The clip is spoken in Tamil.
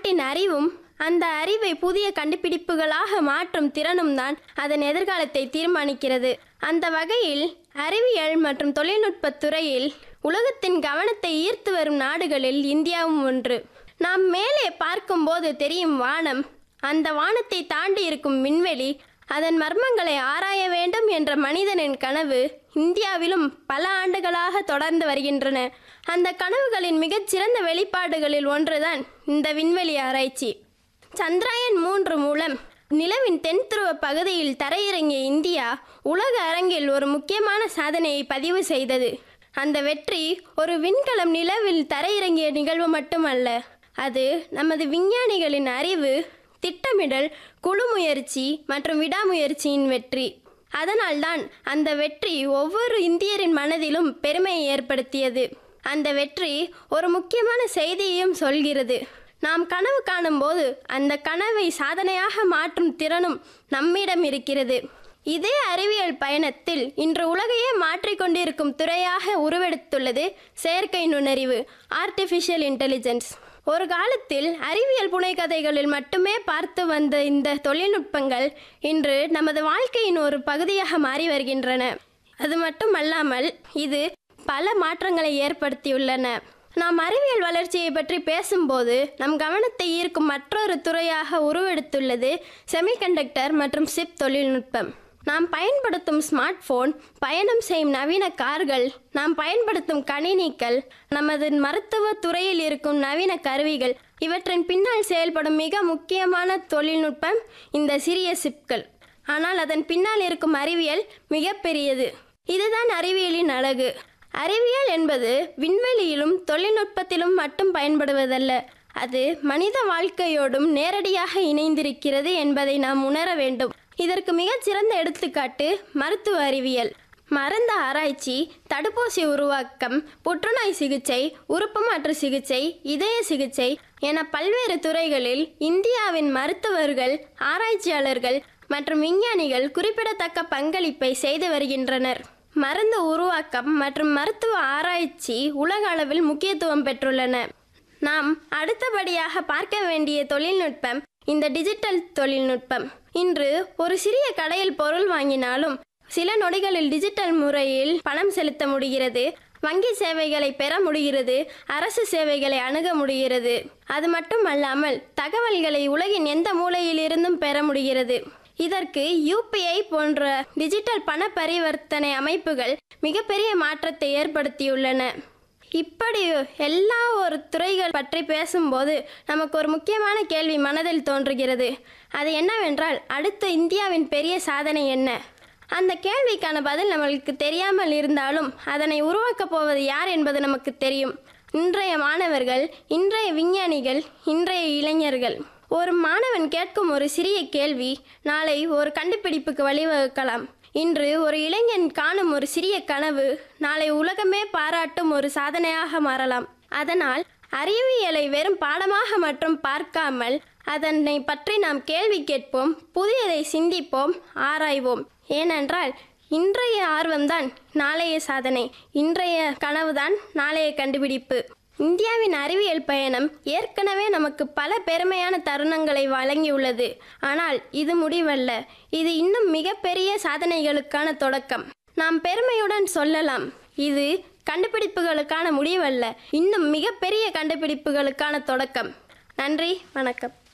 நாட்டின் அறிவும் அந்த அறிவை புதிய கண்டுபிடிப்புகளாக மாற்றும் திறனும் தான் அதன் எதிர்காலத்தை தீர்மானிக்கிறது அந்த வகையில் அறிவியல் மற்றும் தொழில்நுட்பத் துறையில் உலகத்தின் கவனத்தை ஈர்த்து வரும் நாடுகளில் இந்தியாவும் ஒன்று நாம் மேலே பார்க்கும்போது தெரியும் வானம் அந்த வானத்தை தாண்டி இருக்கும் விண்வெளி அதன் மர்மங்களை ஆராய வேண்டும் என்ற மனிதனின் கனவு இந்தியாவிலும் பல ஆண்டுகளாக தொடர்ந்து வருகின்றன அந்த கனவுகளின் மிகச்சிறந்த வெளிப்பாடுகளில் ஒன்றுதான் இந்த விண்வெளி ஆராய்ச்சி சந்திராயன் மூன்று மூலம் நிலவின் தென்துருவ பகுதியில் தரையிறங்கிய இந்தியா உலக அரங்கில் ஒரு முக்கியமான சாதனையை பதிவு செய்தது அந்த வெற்றி ஒரு விண்கலம் நிலவில் தரையிறங்கிய நிகழ்வு மட்டுமல்ல அது நமது விஞ்ஞானிகளின் அறிவு திட்டமிடல் குழு முயற்சி மற்றும் விடாமுயற்சியின் வெற்றி அதனால்தான் அந்த வெற்றி ஒவ்வொரு இந்தியரின் மனதிலும் பெருமையை ஏற்படுத்தியது அந்த வெற்றி ஒரு முக்கியமான செய்தியையும் சொல்கிறது நாம் கனவு காணும்போது அந்த கனவை சாதனையாக மாற்றும் திறனும் நம்மிடம் இருக்கிறது இதே அறிவியல் பயணத்தில் இன்று உலகையே மாற்றிக்கொண்டிருக்கும் துறையாக உருவெடுத்துள்ளது செயற்கை நுண்ணறிவு ஆர்டிஃபிஷியல் இன்டெலிஜென்ஸ் ஒரு காலத்தில் அறிவியல் புனைகதைகளில் மட்டுமே பார்த்து வந்த இந்த தொழில்நுட்பங்கள் இன்று நமது வாழ்க்கையின் ஒரு பகுதியாக மாறி வருகின்றன அது மட்டுமல்லாமல் இது பல மாற்றங்களை ஏற்படுத்தியுள்ளன நாம் அறிவியல் வளர்ச்சியை பற்றி பேசும்போது நம் கவனத்தை ஈர்க்கும் மற்றொரு துறையாக உருவெடுத்துள்ளது செமிகண்டக்டர் மற்றும் சிப் தொழில்நுட்பம் நாம் பயன்படுத்தும் ஸ்மார்ட் போன் பயணம் செய்யும் நவீன கார்கள் நாம் பயன்படுத்தும் கணினிகள் நமது மருத்துவ துறையில் இருக்கும் நவீன கருவிகள் இவற்றின் பின்னால் செயல்படும் மிக முக்கியமான தொழில்நுட்பம் இந்த சிறிய சிப்கள் ஆனால் அதன் பின்னால் இருக்கும் அறிவியல் மிகப்பெரியது இதுதான் அறிவியலின் அழகு அறிவியல் என்பது விண்வெளியிலும் தொழில்நுட்பத்திலும் மட்டும் பயன்படுவதல்ல அது மனித வாழ்க்கையோடும் நேரடியாக இணைந்திருக்கிறது என்பதை நாம் உணர வேண்டும் இதற்கு மிகச்சிறந்த எடுத்துக்காட்டு மருத்துவ அறிவியல் மருந்து ஆராய்ச்சி தடுப்பூசி உருவாக்கம் புற்றுநோய் சிகிச்சை உறுப்பு மாற்று சிகிச்சை இதய சிகிச்சை என பல்வேறு துறைகளில் இந்தியாவின் மருத்துவர்கள் ஆராய்ச்சியாளர்கள் மற்றும் விஞ்ஞானிகள் குறிப்பிடத்தக்க பங்களிப்பை செய்து வருகின்றனர் மருந்து உருவாக்கம் மற்றும் மருத்துவ ஆராய்ச்சி உலக அளவில் முக்கியத்துவம் பெற்றுள்ளன நாம் அடுத்தபடியாக பார்க்க வேண்டிய தொழில்நுட்பம் இந்த டிஜிட்டல் தொழில்நுட்பம் இன்று ஒரு சிறிய கடையில் பொருள் வாங்கினாலும் சில நொடிகளில் டிஜிட்டல் முறையில் பணம் செலுத்த முடிகிறது வங்கி சேவைகளை பெற முடிகிறது அரசு சேவைகளை அணுக முடிகிறது அது மட்டுமல்லாமல் தகவல்களை உலகின் எந்த மூலையிலிருந்தும் பெற முடிகிறது இதற்கு யூபிஐ போன்ற டிஜிட்டல் பண பரிவர்த்தனை அமைப்புகள் மிகப்பெரிய மாற்றத்தை ஏற்படுத்தியுள்ளன இப்படி எல்லா ஒரு துறைகள் பற்றி பேசும்போது நமக்கு ஒரு முக்கியமான கேள்வி மனதில் தோன்றுகிறது அது என்னவென்றால் அடுத்த இந்தியாவின் பெரிய சாதனை என்ன அந்த கேள்விக்கான பதில் நம்மளுக்கு தெரியாமல் இருந்தாலும் அதனை உருவாக்கப் போவது யார் என்பது நமக்கு தெரியும் இன்றைய மாணவர்கள் இன்றைய விஞ்ஞானிகள் இன்றைய இளைஞர்கள் ஒரு மாணவன் கேட்கும் ஒரு சிறிய கேள்வி நாளை ஒரு கண்டுபிடிப்புக்கு வழிவகுக்கலாம் இன்று ஒரு இளைஞன் காணும் ஒரு சிறிய கனவு நாளை உலகமே பாராட்டும் ஒரு சாதனையாக மாறலாம் அதனால் அறிவியலை வெறும் பாடமாக மட்டும் பார்க்காமல் அதனை பற்றி நாம் கேள்வி கேட்போம் புதியதை சிந்திப்போம் ஆராய்வோம் ஏனென்றால் இன்றைய ஆர்வம்தான் நாளைய சாதனை இன்றைய கனவுதான் நாளைய கண்டுபிடிப்பு இந்தியாவின் அறிவியல் பயணம் ஏற்கனவே நமக்கு பல பெருமையான தருணங்களை வழங்கியுள்ளது ஆனால் இது முடிவல்ல இது இன்னும் மிகப்பெரிய சாதனைகளுக்கான தொடக்கம் நாம் பெருமையுடன் சொல்லலாம் இது கண்டுபிடிப்புகளுக்கான முடிவல்ல இன்னும் மிகப்பெரிய கண்டுபிடிப்புகளுக்கான தொடக்கம் நன்றி வணக்கம்